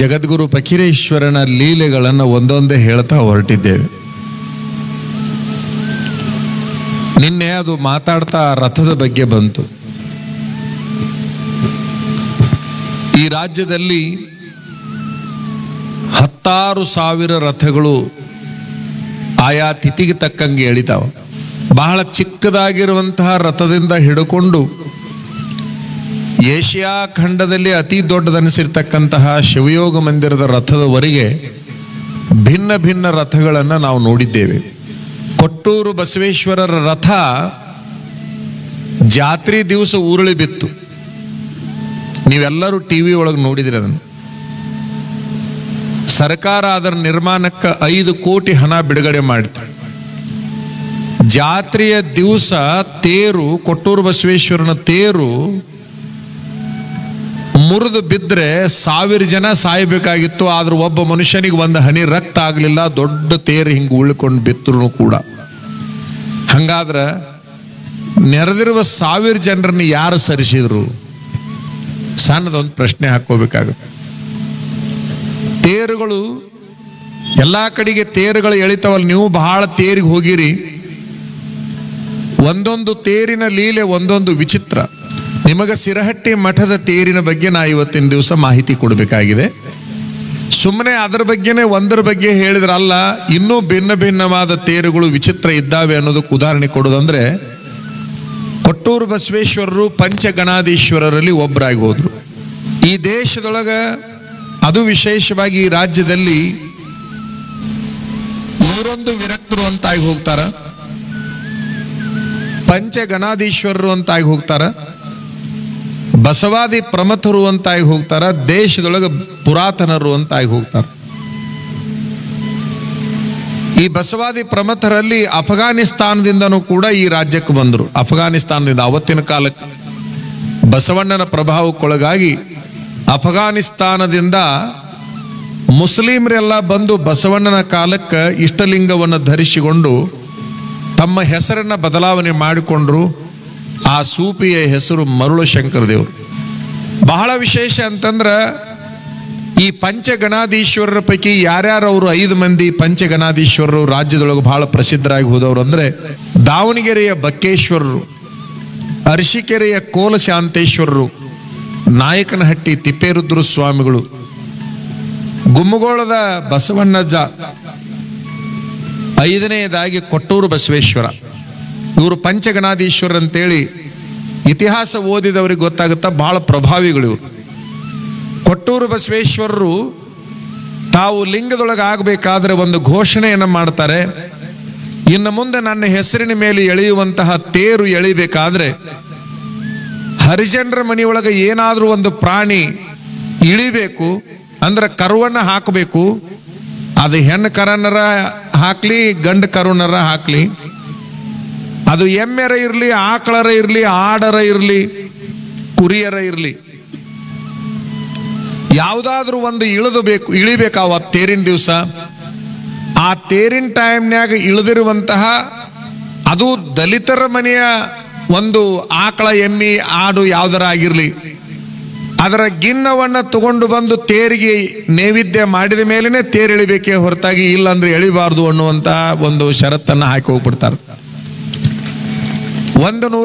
ಜಗದ್ಗುರು ಫಕೀರೇಶ್ವರನ ಲೀಲೆಗಳನ್ನು ಒಂದೊಂದೇ ಹೇಳ್ತಾ ಹೊರಟಿದ್ದೇವೆ ನಿನ್ನೆ ಅದು ಮಾತಾಡ್ತಾ ರಥದ ಬಗ್ಗೆ ಬಂತು ಈ ರಾಜ್ಯದಲ್ಲಿ ಹತ್ತಾರು ಸಾವಿರ ರಥಗಳು ಆಯಾ ತಿಥಿಗೆ ತಕ್ಕಂಗೆ ಎಳಿತಾವ ಬಹಳ ಚಿಕ್ಕದಾಗಿರುವಂತಹ ರಥದಿಂದ ಹಿಡ್ಕೊಂಡು ಏಷ್ಯಾ ಖಂಡದಲ್ಲಿ ಅತಿ ದೊಡ್ಡದನಿಸಿರ್ತಕ್ಕಂತಹ ಶಿವಯೋಗ ಮಂದಿರದ ರಥದವರೆಗೆ ಭಿನ್ನ ಭಿನ್ನ ರಥಗಳನ್ನು ನಾವು ನೋಡಿದ್ದೇವೆ ಕೊಟ್ಟೂರು ಬಸವೇಶ್ವರರ ರಥ ಜಾತ್ರೆ ದಿವಸ ಉರುಳಿ ಬಿತ್ತು ನೀವೆಲ್ಲರೂ ಟಿ ವಿ ಒಳಗೆ ನೋಡಿದಿರಿ ಅದನ್ನು ಸರ್ಕಾರ ಅದರ ನಿರ್ಮಾಣಕ್ಕೆ ಐದು ಕೋಟಿ ಹಣ ಬಿಡುಗಡೆ ಮಾಡಿತು ಜಾತ್ರೆಯ ದಿವಸ ತೇರು ಕೊಟ್ಟೂರು ಬಸವೇಶ್ವರನ ತೇರು ಮುರಿದು ಬಿದ್ದರೆ ಸಾವಿರ ಜನ ಸಾಯಬೇಕಾಗಿತ್ತು ಆದ್ರೆ ಒಬ್ಬ ಮನುಷ್ಯನಿಗೆ ಒಂದು ಹನಿ ರಕ್ತ ಆಗಲಿಲ್ಲ ದೊಡ್ಡ ತೇರು ಹಿಂಗೆ ಉಳ್ಕೊಂಡು ಬಿತ್ತರು ಕೂಡ ಹಂಗಾದ್ರೆ ನೆರೆದಿರುವ ಸಾವಿರ ಜನರನ್ನು ಯಾರು ಸರಿಸಿದ್ರು ಸಣ್ಣದೊಂದು ಪ್ರಶ್ನೆ ಹಾಕೋಬೇಕಾಗುತ್ತೆ ತೇರುಗಳು ಎಲ್ಲಾ ಕಡೆಗೆ ತೇರುಗಳು ಎಳಿತಾವಲ್ಲ ನೀವು ಬಹಳ ತೇರಿಗೆ ಹೋಗಿರಿ ಒಂದೊಂದು ತೇರಿನ ಲೀಲೆ ಒಂದೊಂದು ವಿಚಿತ್ರ ನಿಮಗೆ ಸಿರಹಟ್ಟಿ ಮಠದ ತೇರಿನ ಬಗ್ಗೆ ನಾ ಇವತ್ತಿನ ದಿವಸ ಮಾಹಿತಿ ಕೊಡಬೇಕಾಗಿದೆ ಸುಮ್ಮನೆ ಅದರ ಬಗ್ಗೆನೇ ಒಂದರ ಬಗ್ಗೆ ಹೇಳಿದ್ರಲ್ಲ ಇನ್ನೂ ಭಿನ್ನ ಭಿನ್ನವಾದ ತೇರುಗಳು ವಿಚಿತ್ರ ಇದ್ದಾವೆ ಅನ್ನೋದಕ್ಕೆ ಉದಾಹರಣೆ ಕೊಡೋದಂದ್ರೆ ಕೊಟ್ಟೂರು ಬಸವೇಶ್ವರರು ಪಂಚಗಣಾಧೀಶ್ವರರಲ್ಲಿ ಒಬ್ಬರಾಗಿ ಹೋದ್ರು ಈ ದೇಶದೊಳಗ ಅದು ವಿಶೇಷವಾಗಿ ಈ ರಾಜ್ಯದಲ್ಲಿ ಮೂರೊಂದು ವಿರಕ್ತರು ಅಂತಾಗಿ ಹೋಗ್ತಾರ ಪಂಚಗಣಾಧೀಶ್ವರರು ಅಂತಾಗಿ ಹೋಗ್ತಾರ ಬಸವಾದಿ ಪ್ರಮಥರು ಅಂತಾಗಿ ಹೋಗ್ತಾರ ದೇಶದೊಳಗ ಪುರಾತನರು ಅಂತಾಗಿ ಹೋಗ್ತಾರ ಈ ಬಸವಾದಿ ಪ್ರಮಥರಲ್ಲಿ ಅಫಘಾನಿಸ್ತಾನದಿಂದನೂ ಕೂಡ ಈ ರಾಜ್ಯಕ್ಕೆ ಬಂದರು ಅಫಘಾನಿಸ್ತಾನದಿಂದ ಅವತ್ತಿನ ಕಾಲಕ್ಕೆ ಬಸವಣ್ಣನ ಪ್ರಭಾವಕ್ಕೊಳಗಾಗಿ ಅಫಘಾನಿಸ್ತಾನದಿಂದ ಮುಸ್ಲಿಮರೆಲ್ಲ ಬಂದು ಬಸವಣ್ಣನ ಕಾಲಕ್ಕೆ ಇಷ್ಟಲಿಂಗವನ್ನು ಧರಿಸಿಕೊಂಡು ತಮ್ಮ ಹೆಸರನ್ನ ಬದಲಾವಣೆ ಮಾಡಿಕೊಂಡ್ರು ಆ ಸೂಪಿಯ ಹೆಸರು ಮರುಳು ಶಂಕರ ದೇವರು ಬಹಳ ವಿಶೇಷ ಅಂತಂದ್ರ ಈ ಪಂಚಗಣಾಧೀಶ್ವರರ ಪೈಕಿ ಯಾರ್ಯಾರು ಅವರು ಐದು ಮಂದಿ ಪಂಚಗಣಾಧೀಶ್ವರರು ರಾಜ್ಯದೊಳಗೆ ಬಹಳ ಪ್ರಸಿದ್ಧರಾಗಿ ಹೋದವರು ಅಂದ್ರೆ ದಾವಣಗೆರೆಯ ಬಕ್ಕೇಶ್ವರರು ಅರಸೀಕೆರೆಯ ಕೋಲಶಾಂತೇಶ್ವರರು ನಾಯಕನಹಟ್ಟಿ ತಿಪ್ಪೇರುದ್ರ ಸ್ವಾಮಿಗಳು ಗುಮ್ಮಗೋಳದ ಬಸವಣ್ಣಜ್ಜ ಐದನೆಯದಾಗಿ ಕೊಟ್ಟೂರು ಬಸವೇಶ್ವರ ಇವರು ಪಂಚಗಣಾಧೀಶ್ವರ ಅಂತೇಳಿ ಇತಿಹಾಸ ಓದಿದವರಿಗೆ ಗೊತ್ತಾಗುತ್ತಾ ಬಹಳ ಪ್ರಭಾವಿಗಳು ಇವರು ಕೊಟ್ಟೂರು ಬಸವೇಶ್ವರರು ತಾವು ಲಿಂಗದೊಳಗೆ ಆಗಬೇಕಾದ್ರೆ ಒಂದು ಘೋಷಣೆಯನ್ನು ಮಾಡ್ತಾರೆ ಇನ್ನು ಮುಂದೆ ನನ್ನ ಹೆಸರಿನ ಮೇಲೆ ಎಳೆಯುವಂತಹ ತೇರು ಎಳಿಬೇಕಾದ್ರೆ ಹರಿಜನರ ಮನೆಯೊಳಗೆ ಏನಾದರೂ ಒಂದು ಪ್ರಾಣಿ ಇಳಿಬೇಕು ಅಂದ್ರೆ ಕರುವನ್ನ ಹಾಕಬೇಕು ಅದು ಹೆಣ್ಣು ಕರನರ ಹಾಕ್ಲಿ ಗಂಡು ಕರುನರ ಹಾಕ್ಲಿ ಅದು ಎಮ್ಮೆರ ಇರಲಿ ಆಕಳರ ಇರಲಿ ಆಡರ ಇರಲಿ ಕುರಿಯರ ಇರಲಿ ಯಾವುದಾದ್ರೂ ಒಂದು ಇಳಿದು ಬೇಕು ಇಳಿಬೇಕಾವ ತೇರಿನ ದಿವಸ ಆ ತೇರಿನ ಟೈಮ್ನ್ಯಾಗ ಇಳಿದಿರುವಂತಹ ಅದು ದಲಿತರ ಮನೆಯ ಒಂದು ಆಕಳ ಎಮ್ಮಿ ಆಡು ಯಾವ್ದಾರ ಆಗಿರ್ಲಿ ಅದರ ಗಿನ್ನವನ್ನ ತಗೊಂಡು ಬಂದು ತೇರಿಗೆ ನೈವೇದ್ಯ ಮಾಡಿದ ಮೇಲೇನೆ ತೇರು ಎಳಿಬೇಕೇ ಹೊರತಾಗಿ ಇಲ್ಲಂದ್ರೆ ಎಳಿಬಾರ್ದು ಅನ್ನುವಂತ ಒಂದು ಷರತ್ತನ್ನ ಹಾಕಿ ಹೋಗ್ಬಿಡ್ತಾರೆ ಒಂದು ನೂರ